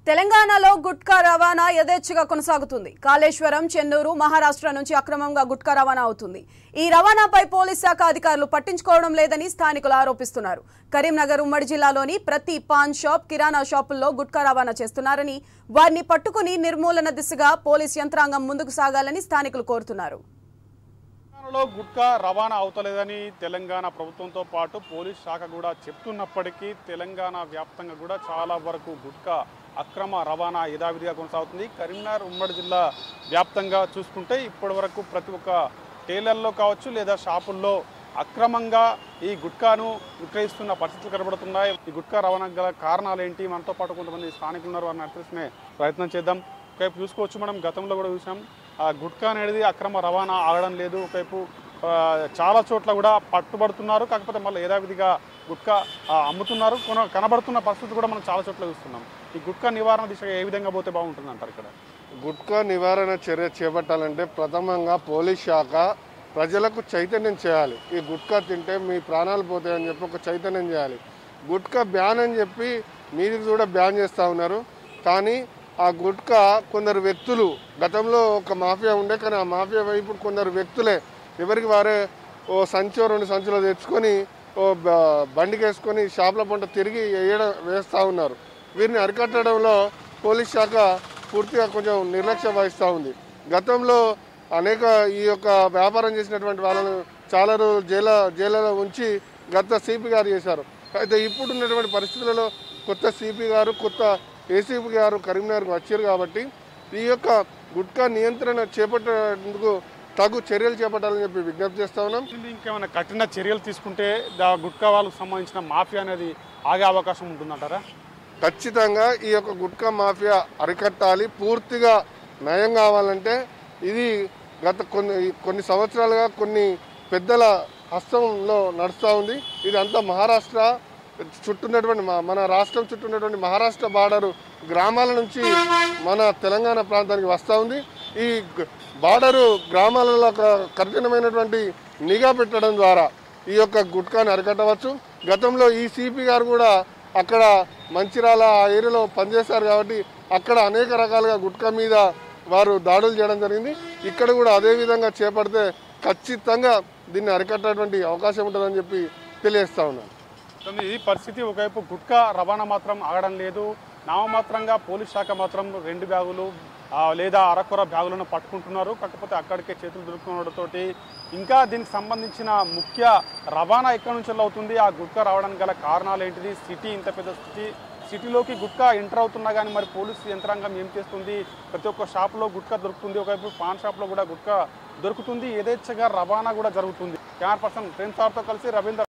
తెలంగాణలో గుట్కా రవాణా యథేచ్ఛగా కొనసాగుతుంది కాళేశ్వరం చెన్నూరు మహారాష్ట్ర నుంచి అక్రమంగా గుట్కా రవాణా అవుతుంది ఈ రవాణాపై పోలీస్ శాఖ అధికారులు పట్టించుకోవడం లేదని స్థానికులు ఆరోపిస్తున్నారు కరీంనగర్ ఉమ్మడి జిల్లాలోని ప్రతి పాన్ షాప్ కిరాణా షాపుల్లో గుట్కా రవాణా చేస్తున్నారని వారిని పట్టుకుని నిర్మూలన దిశగా పోలీస్ యంత్రాంగం ముందుకు సాగాలని స్థానికులు కోరుతున్నారు తెలంగాణలో గుట్కా రవాణా అవుతలేదని తెలంగాణ ప్రభుత్వంతో పాటు పోలీస్ శాఖ కూడా చెప్తున్నప్పటికీ తెలంగాణ వ్యాప్తంగా కూడా చాలా వరకు గుట్కా అక్రమ రవాణా యథావిధిగా కొనసాగుతుంది కరీంనగర్ ఉమ్మడి జిల్లా వ్యాప్తంగా చూసుకుంటే ఇప్పటి వరకు ప్రతి ఒక్క టైలర్లో కావచ్చు లేదా షాపుల్లో అక్రమంగా ఈ గుట్కాను విక్రయిస్తున్న పరిస్థితులు కనబడుతున్నాయి ఈ గుట్కా రవాణా గల కారణాలు ఏంటి మనతో పాటు కొంతమంది స్థానికులు ఉన్నారు వారిని అడిగి తెలుసుకునే ప్రయత్నం చేద్దాం ఒకవైపు చూసుకోవచ్చు మనం గతంలో కూడా చూసాం ఆ గుట్కా అనేది అక్రమ రవాణా ఆగడం లేదు ఒకవైపు ఆ, చాలా చోట్ల కూడా పట్టుబడుతున్నారు కాకపోతే మళ్ళీ యథావిధిగా గుట్కా ఆ, అమ్ముతున్నారు కొన కనబడుతున్న పరిస్థితి కూడా మనం చాలా చోట్ల చూస్తున్నాం ఈ గుట్కా నివారణ దిశగా ఏ విధంగా పోతే బాగుంటుంది అంటారు ఇక్కడ గుట్కా నివారణ చర్య చేపట్టాలంటే ప్రథమంగా పోలీస్ శాఖ ప్రజలకు చైతన్యం చేయాలి ఈ గుట్కా తింటే మీ ప్రాణాలు పోతాయని చెప్పి ఒక చైతన్యం చేయాలి గుట్కా బ్యాన్ అని చెప్పి మీరు కూడా బ్యాన్ చేస్తూ ఉన్నారు కానీ ఆ గుట్కా కొందరు వ్యక్తులు గతంలో ఒక మాఫియా ఉండే కానీ ఆ మాఫియా వైపు కొందరు వ్యక్తులే ఎవరికి వారే ఓ సంచో రెండు సంచులు తెచ్చుకొని ఓ బ- బండికి వేసుకొని షాపుల పంట తిరిగి వేయడం వేస్తూ ఉన్నారు వీరిని అరికట్టడంలో పోలీస్ శాఖ పూర్తిగా కొంచెం నిర్లక్ష్యం వహిస్తూ ఉంది గతంలో అనేక ఈ యొక్క వ్యాపారం చేసినటువంటి వాళ్ళను చాలా రోజులు జైల జైలులో ఉంచి గత సిపి గారు చేశారు అయితే ఇప్పుడు ఉన్నటువంటి పరిస్థితులలో కొత్త సిపి గారు కొత్త ఏసీపీ గారు కరీంనగర్కి వచ్చారు కాబట్టి ఈ యొక్క గుట్కా నియంత్రణ చేపట్టేందుకు తగు చర్యలు చేపట్టాలని చెప్పి విజ్ఞప్తి చేస్తా ఉన్నాం ఇది ఇంకేమైనా కఠిన చర్యలు తీసుకుంటే దా గుట్కా వాళ్ళకు సంబంధించిన మాఫియా అనేది ఆగే అవకాశం ఉంటుందంటారా ఖచ్చితంగా ఈ యొక్క గుట్కా మాఫియా అరికట్టాలి పూర్తిగా నయం కావాలంటే ఇది గత కొన్ని కొన్ని సంవత్సరాలుగా కొన్ని పెద్దల హస్తంలో నడుస్తూ ఉంది ఇది అంతా మహారాష్ట్ర చుట్టూన్నటువంటి మ- మన రాష్ట్రం చుట్టూ ఉన్నటువంటి మహారాష్ట్ర బార్డరు గ్రామాల నుంచి మన తెలంగాణ ప్రాంతానికి వస్తూ ఉంది ఈ గ- బార్డరు గ్రామాలలో ఒక కఠినమైనటువంటి నిఘా పెట్టడం ద్వారా ఈ యొక్క గుట్కాని అరికట్టవచ్చు గతంలో ఈ సిపి గారు కూడా అక్కడ మంచిరాల ఆ ఏరియాలో పనిచేశారు కాబట్టి అక్కడ అనేక రకాలుగా గుట్కా మీద వారు దాడులు చేయడం జరిగింది ఇక్కడ కూడా అదే విధంగా చేపడితే ఖచ్చితంగా దీన్ని అరికట్టేటువంటి అవకాశం ఉంటుందని చెప్పి తెలియజేస్తా ఉన్నాను కానీ ఈ పరిస్థితి ఒకవైపు గుట్కా రవాణా మాత్రం ఆగడం లేదు నామమాత్రంగా పోలీస్ శాఖ మాత్రం రెండు బ్యాగులు ఆ, లేదా అరకొర బ్యాగులను పట్టుకుంటున్నారు కాకపోతే అక్కడికే చేతులు దొరుకుతుండటంతోటి ఇంకా దీనికి సంబంధించిన ముఖ్య రవాణా ఎక్కడి నుంచి అవుతుంది ఆ గుట్కా రావడానికి గల కారణాలు ఏంటిది సిటీ ఇంత పెద్ద సిటీ సిటీలోకి గుట్కా ఎంటర్ అవుతున్నా కానీ మరి పోలీసు యంత్రాంగం ఏం చేస్తుంది ప్రతి ఒక్క షాప్లో గుట్కా దొరుకుతుంది ఒకవైపు పాన్ షాప్లో కూడా గుట్కా దొరుకుతుంది యథేచ్ఛగా రవాణా కూడా జరుగుతుంది కెమెరా పర్సన్ ప్రేమ్ సార్తో కలిసి రవీంద్ర